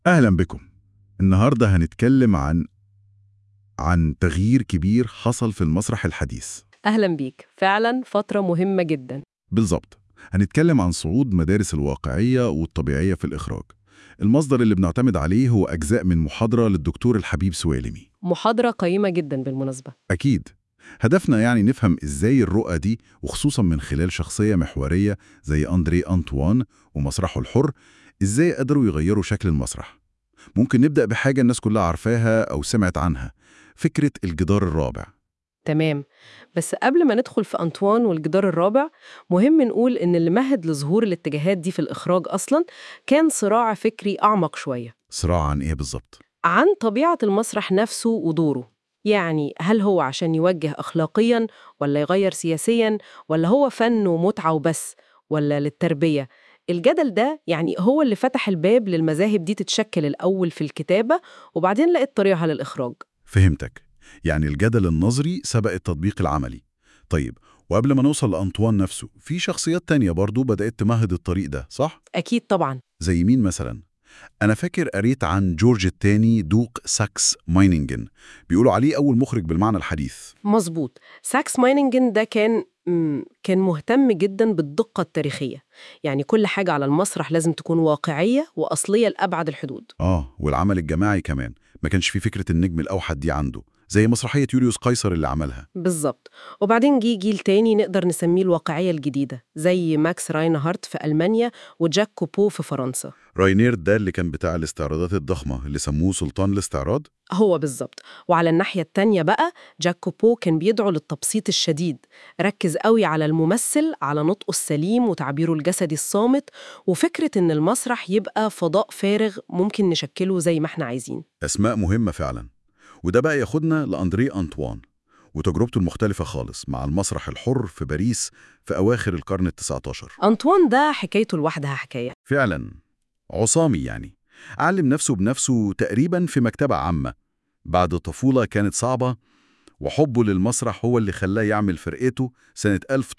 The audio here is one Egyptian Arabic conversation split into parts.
أهلا بكم النهاردة هنتكلم عن عن تغيير كبير حصل في المسرح الحديث أهلا بيك فعلا فترة مهمة جدا بالظبط هنتكلم عن صعود مدارس الواقعية والطبيعية في الإخراج المصدر اللي بنعتمد عليه هو أجزاء من محاضرة للدكتور الحبيب سوالمي محاضرة قيمة جدا بالمناسبة أكيد هدفنا يعني نفهم إزاي الرؤى دي وخصوصا من خلال شخصية محورية زي أندري أنطوان ومسرحه الحر إزاي قدروا يغيروا شكل المسرح ممكن نبدأ بحاجة الناس كلها عارفاها أو سمعت عنها فكرة الجدار الرابع تمام بس قبل ما ندخل في أنطوان والجدار الرابع مهم نقول إن اللي مهد لظهور الاتجاهات دي في الإخراج أصلا كان صراع فكري أعمق شوية صراع عن إيه بالظبط؟ عن طبيعة المسرح نفسه ودوره يعني هل هو عشان يوجه أخلاقياً ولا يغير سياسياً ولا هو فن ومتعة وبس ولا للتربية الجدل ده يعني هو اللي فتح الباب للمذاهب دي تتشكل الأول في الكتابة وبعدين لقت طريقها للإخراج فهمتك يعني الجدل النظري سبق التطبيق العملي طيب وقبل ما نوصل لأنطوان نفسه في شخصيات تانية برضو بدأت تمهد الطريق ده صح؟ أكيد طبعاً زي مين مثلا؟ أنا فاكر قريت عن جورج الثاني دوق ساكس مايننجن بيقولوا عليه أول مخرج بالمعنى الحديث مظبوط ساكس مايننجن ده كان مم، كان مهتم جدا بالدقة التاريخية يعني كل حاجة على المسرح لازم تكون واقعية وأصلية لأبعد الحدود آه والعمل الجماعي كمان ما كانش في فكرة النجم الأوحد دي عنده زي مسرحية يوليوس قيصر اللي عملها بالظبط وبعدين جه جيل تاني نقدر نسميه الواقعية الجديدة زي ماكس راينهارت في ألمانيا وجاك كوبو في فرنسا راينير ده اللي كان بتاع الاستعراضات الضخمة اللي سموه سلطان الاستعراض هو بالظبط وعلى الناحية التانية بقى جاك كوبو كان بيدعو للتبسيط الشديد ركز قوي على الممثل على نطقه السليم وتعبيره الجسدي الصامت وفكرة إن المسرح يبقى فضاء فارغ ممكن نشكله زي ما احنا عايزين أسماء مهمة فعلا وده بقى ياخدنا لأندري أنطوان وتجربته المختلفة خالص مع المسرح الحر في باريس في أواخر القرن التسعة عشر أنطوان ده حكايته لوحدها حكاية فعلا عصامي يعني علم نفسه بنفسه تقريبا في مكتبة عامة بعد طفولة كانت صعبة وحبه للمسرح هو اللي خلاه يعمل فرقته سنة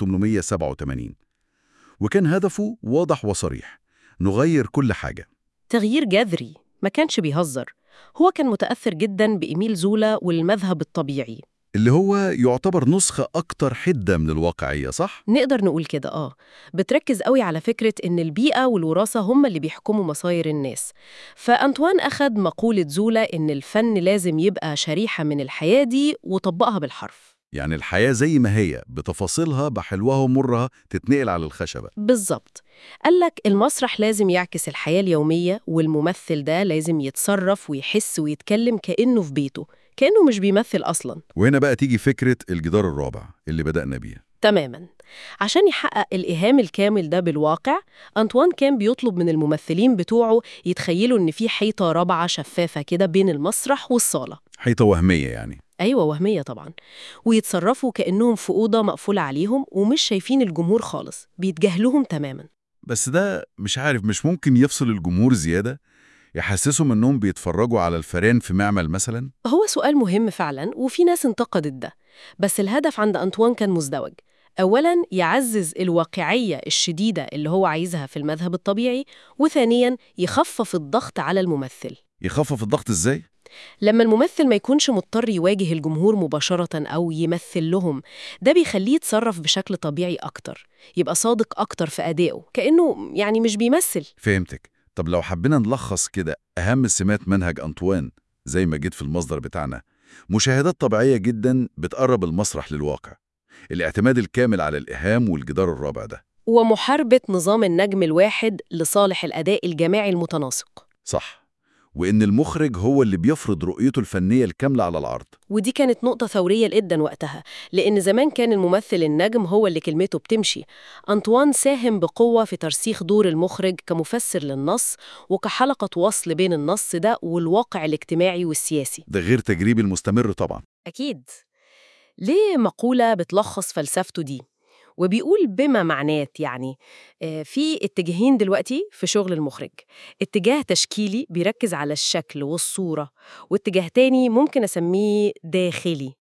1887 وكان هدفه واضح وصريح نغير كل حاجة تغيير جذري ما كانش بيهزر هو كان متأثر جدا بإيميل زولا والمذهب الطبيعي اللي هو يعتبر نسخة أكتر حدة من الواقعية صح؟ نقدر نقول كده آه بتركز قوي على فكرة إن البيئة والوراثة هم اللي بيحكموا مصاير الناس فأنطوان أخد مقولة زولا إن الفن لازم يبقى شريحة من الحياة دي وطبقها بالحرف يعني الحياة زي ما هي بتفاصيلها بحلوها ومرها تتنقل على الخشبة بالظبط قالك المسرح لازم يعكس الحياة اليومية والممثل ده لازم يتصرف ويحس ويتكلم كأنه في بيته كأنه مش بيمثل أصلاً وهنا بقى تيجي فكرة الجدار الرابع اللي بدأنا بيها تماما عشان يحقق الإيهام الكامل ده بالواقع أنطوان كان بيطلب من الممثلين بتوعه يتخيلوا إن في حيطة رابعة شفافة كده بين المسرح والصالة حيطة وهمية يعني أيوة وهمية طبعا ويتصرفوا كأنهم في أوضة مقفولة عليهم ومش شايفين الجمهور خالص بيتجاهلوهم تماما بس ده مش عارف مش ممكن يفصل الجمهور زيادة يحسسهم انهم بيتفرجوا على الفئران في معمل مثلا هو سؤال مهم فعلا وفي ناس انتقدت ده بس الهدف عند أنطوان كان مزدوج أولاً يعزز الواقعية الشديدة اللي هو عايزها في المذهب الطبيعي وثانياً يخفف الضغط على الممثل يخفف الضغط ازاي لما الممثل ما يكونش مضطر يواجه الجمهور مباشرة أو يمثل لهم ده بيخليه يتصرف بشكل طبيعي أكتر يبقى صادق أكتر في أدائه كأنه يعني مش بيمثل فهمتك طب لو حبينا نلخص كده اهم سمات منهج انطوان زي ما جيت في المصدر بتاعنا مشاهدات طبيعية جدا بتقرب المسرح للواقع الاعتماد الكامل على الإيهام والجدار الرابع ده ومحاربة نظام النجم الواحد لصالح الأداء الجماعي المتناسق صح وإن المخرج هو اللي بيفرض رؤيته الفنية الكاملة على العرض ودي كانت نقطة ثورية جدا وقتها لأن زمان كان الممثل النجم هو اللي كلمته بتمشي أنطوان ساهم بقوة في ترسيخ دور المخرج كمفسر للنص وكحلقة وصل بين النص ده والواقع الاجتماعي والسياسي ده غير تجريبي المستمر طبعا أكيد ليه مقولة بتلخص فلسفته دي وبيقول بما معنات يعني آه، في اتجاهين دلوقتي في شغل المخرج اتجاه تشكيلي بيركز على الشكل والصورة واتجاه تاني ممكن أسميه داخلي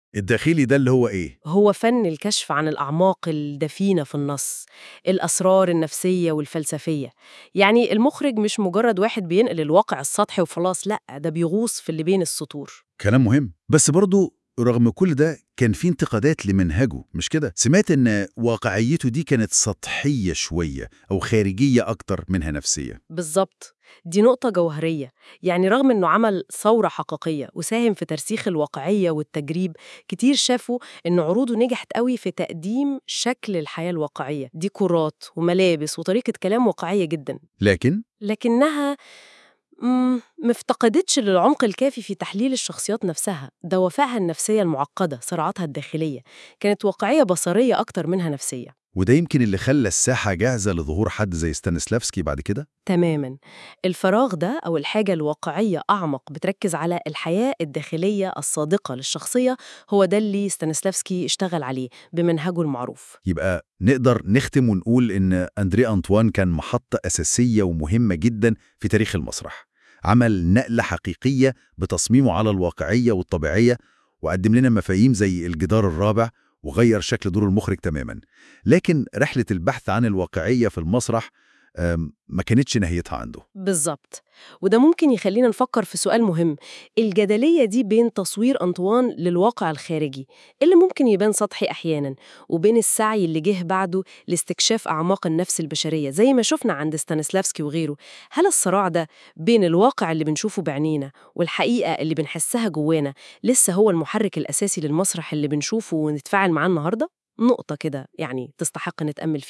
الداخلي ده اللي هو إيه؟ هو فن الكشف عن الأعماق الدفينة في النص الأسرار النفسية والفلسفية يعني المخرج مش مجرد واحد بينقل الواقع السطحي وخلاص لأ ده بيغوص في اللي بين السطور كلام مهم بس برضو رغم كل ده كان في انتقادات لمنهجه مش كده سمعت ان واقعيته دي كانت سطحية شوية او خارجية اكتر منها نفسية بالظبط دي نقطة جوهرية يعني رغم أنه عمل ثورة حقيقية وساهم في ترسيخ الواقعية والتجريب كتير شافوا أن عروضه نجحت قوي في تقديم شكل الحياة الواقعية ديكورات وملابس وطريقة كلام واقعية جدا لكن لكنها مم، مفتقدتش للعمق الكافي في تحليل الشخصيات نفسها دوافعها النفسية المعقدة صراعاتها الداخلية كانت واقعية بصرية أكتر منها نفسية وده يمكن اللي خلى الساحة جاهزة لظهور حد زي ستانسلافسكي بعد كده تماما الفراغ ده أو الحاجة الواقعية أعمق بتركز على الحياة الداخلية الصادقة للشخصية هو ده اللي ستانسلافسكي اشتغل عليه بمنهجه المعروف يبقى نقدر نختم ونقول إن أندري أنطوان كان محطة أساسية ومهمة جدا في تاريخ المسرح عمل نقلة حقيقية بتصميمه على الواقعية والطبيعية وقدم لنا مفاهيم زي الجدار الرابع وغير شكل دور المخرج تماما لكن رحلة البحث عن الواقعية في المسرح أم، ما كانتش نهايتها عنده بالظبط وده ممكن يخلينا نفكر في سؤال مهم الجدلية دي بين تصوير أنطوان للواقع الخارجي اللي ممكن يبان سطحي أحيانا وبين السعي اللي جه بعده لاستكشاف أعماق النفس البشرية زي ما شفنا عند ستانسلافسكي وغيره هل الصراع ده بين الواقع اللي بنشوفه بعينينا والحقيقة اللي بنحسها جوانا لسه هو المحرك الأساسي للمسرح اللي بنشوفه ونتفاعل معاه النهاردة؟ نقطة كده يعني تستحق نتأمل فيها